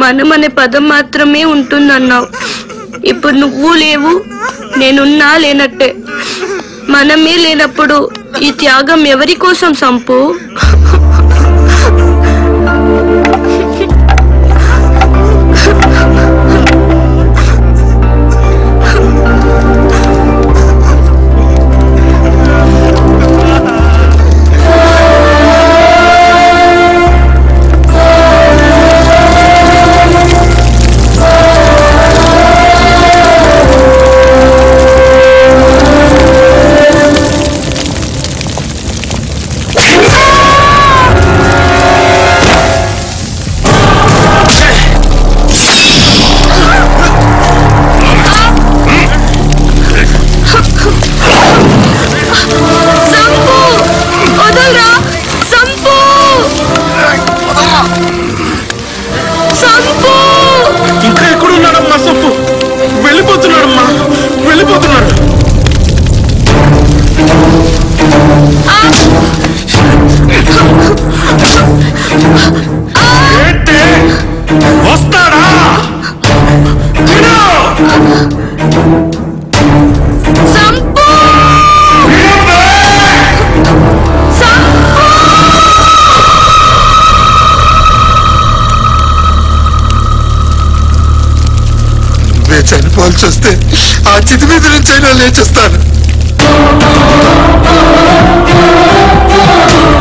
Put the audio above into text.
మనం అనే పదం మాత్రమే ఉంటుందన్నావు ఇప్పుడు నువ్వు లేవు నేనున్నా లేనట్టే మనమే లేనప్పుడు ఈ త్యాగం ఎవరి కోసం సంపు సంపు వదలరా సంపు సంపు ఇంకా ఎక్కడున్నాడమ్మా సొప్పు వెళ్ళిపోతున్నాడమ్మా వెళ్ళిపోతున్నాడు ఏంటి వస్తాడా విను! సంపు విను! సంపు నువ్వే చనిపోవాల్సి వస్తే ఆ చితి మీద నుంచి అయినా లేచేస్తాను